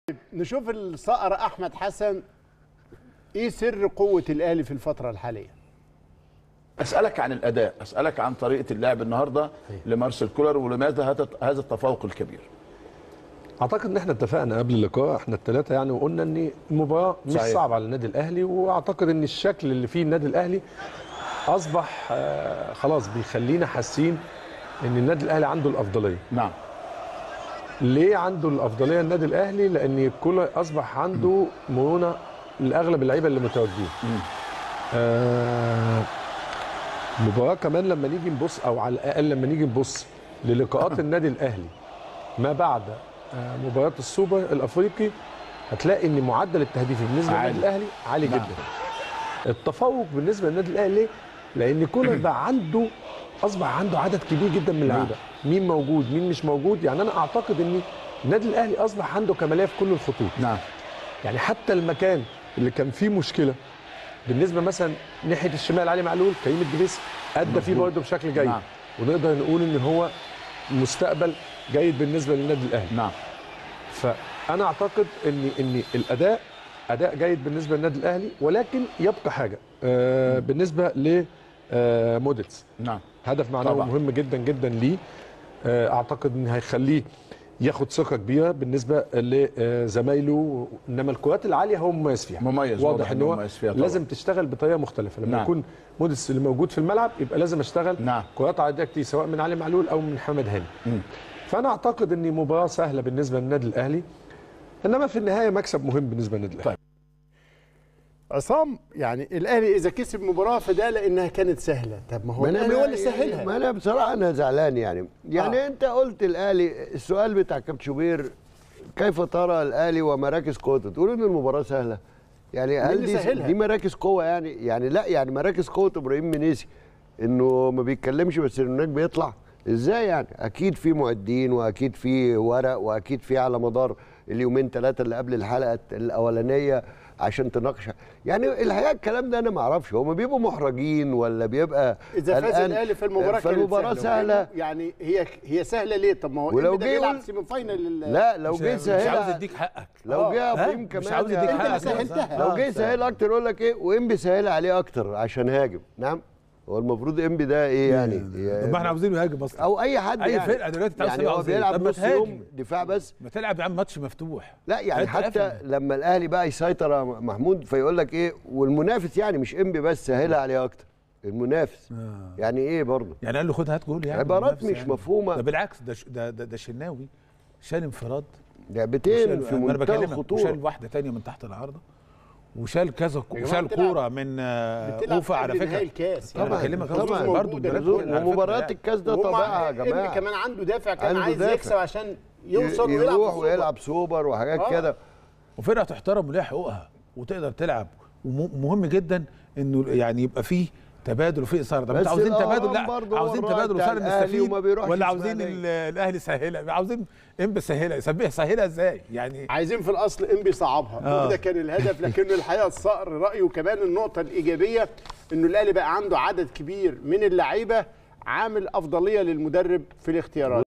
نشوف الصقر احمد حسن ايه سر قوه الاهلي في الفتره الحاليه اسالك عن الاداء اسالك عن طريقه اللعب النهارده لمارسيل كولر ولماذا هذا هذا التفوق الكبير اعتقد ان احنا اتفقنا قبل اللقاء احنا الثلاثه يعني وقلنا ان المباراه مش صحيح. صعبه على النادي الاهلي واعتقد ان الشكل اللي فيه النادي الاهلي اصبح آه، خلاص بيخلينا حاسين ان النادي الاهلي عنده الافضليه نعم ليه عنده الافضليه النادي الاهلي لان كولر اصبح عنده مرونه لاغلب اللعيبه اللي متواجدين آه مباراه كمان لما نيجي نبص او على الاقل لما نيجي نبص للقاءات النادي الاهلي ما بعد آه مباراه السوبر الافريقي هتلاقي ان معدل التهديف بالنسبه عالي. للنادي الاهلي عالي نعم. جدا التفوق بالنسبه للنادي الاهلي ليه؟ لان كولر بقى عنده اصبح عنده عدد كبير جدا من اللعيبه مين موجود مين مش موجود يعني انا اعتقد ان النادي الاهلي اصبح عنده كماليه في كل الخطوط نعم يعني حتى المكان اللي كان فيه مشكله بالنسبه مثلا ناحيه الشمال علي معلول كريم الدريس ادى فيه برضه بشكل جيد نعم. ونقدر نقول ان هو مستقبل جيد بالنسبه للنادي الاهلي نعم فانا اعتقد ان ان الاداء اداء جيد بالنسبه للنادي الاهلي ولكن يبقى حاجه آه بالنسبه ل آه موديتس نعم هدف معنوي طبعا. مهم جدا جدا ليه آه، اعتقد ان هيخليه ياخد ثقه كبيره بالنسبه لزمايله انما الكرات العاليه هو مميز فيها مميز، واضح واضح ان إنه هو مميز فيها طبعا. لازم تشتغل بطريقه مختلفه لما نعم. يكون موديس اللي موجود في الملعب يبقى لازم اشتغل نعم. كرات عاليه كتير سواء من علي معلول او من محمد هاني فانا اعتقد ان مباراه سهله بالنسبه للنادي الاهلي انما في النهايه مكسب مهم بالنسبه للنادي الاهلي عصام يعني الاهلي اذا كسب مباراه فده لانها كانت سهله طب ما هو ما الاهلي هو اللي يعني- سهلها ما انا بصراحه انا زعلان يعني يعني آه. آه. انت قلت الاهلي السؤال بتاع كابتن شوبير كيف ترى الاهلي ومراكز قوته تقول ان المباراه سهله يعني هل اللي دي, سهلها؟ دي مراكز قوه يعني يعني لا يعني مراكز قوه ابراهيم منيسي انه ما بيتكلمش بس انه هناك بيطلع ازاي يعني اكيد في معدين واكيد في ورق واكيد في على مدار اليومين ثلاثه اللي قبل الحلقه الاولانيه عشان تناقش يعني الحقيقه الكلام ده انا ما اعرفش هم بيبقوا محرجين ولا بيبقى اذا فاز قلقان؟ الاهلي في المباراه كانت فالمباراه سهله يعني هي هي سهله ليه طب ما هو ولو ولو ده جه بيلعب يقول- سيمي فاينل ال- لا لو مش, جه مش عاوز سهلها يديك حقك لو جه آه، ابراهيم ها؟ كمان مش عاوز يديك يعني- انت اللي حقك سهلتها. لو آه، جه سهل اكتر يقول لك ايه وانبي سهل عليه اكتر عشان هاجم نعم هو المفروض انبي ده ايه يعني طب ما احنا عاوزينه يهاجم اصلا او اي حد أي يعني فرقة دلوقتي تعرف يعني تلعب هو ازاي؟ بيلعب طب ما نص تهاجم. يوم دفاع بس ما تلعب يا عم ماتش مفتوح لا يعني أنت حتى قافل. لما الاهلي بقى يسيطر يا محمود فيقول لك ايه والمنافس يعني مش انبي بس سهلها عليه اكتر المنافس يعني ايه برضه يعني قال له خد هات جول يعني عبارات المنافس مش يعني. مفهومة. ده بالعكس ده ش- ده ده, ده شناوي شال انفراد لعبتين وشال- في أنا منتهى بكلمك، الخطوره وشال واحده تانية من تحت العارضه وشال كذا يا جماعة وشال بتلعب- كوره من آه، بتلعب اوفا على قبل نهائي فكره الكاس انا طبعاً، بكلمك طبعاً. برضه موجودة. البلاد كلها على فكرة ومباريات يعني. الكاس ده وهم طبيعه يا إنبي جماعه كمان عنده دافع كان عنده عايز دافع. يكسب عشان يوصل ي- ويلعب يروح بالسوبر. ويلعب سوبر وحاجات آه. كده وفرقه تحترم وليها حقوقها وتقدر تلعب ومهم جدا انه يعني يبقى فيه تبادل وفي اثاره طب بس انتوا عاوزين الأهرام تبادل لا برضه هو عاوزين الراعي تبادل بتاع وفعلا الأهلي نستفيد وما بيروحش ولا عاوزين إسماعيلية. ال- الاهلي سهلها عاوزين انبي سهلها يسبح سهلها ازاي يعني عايزين في الاصل انبي صعبها آه. وده كان الهدف لكن الحقيقه الصقر رايه كمان النقطه الايجابيه انه الاهلي بقى عنده عدد كبير من اللعيبه عامل افضليه للمدرب في الاختيارات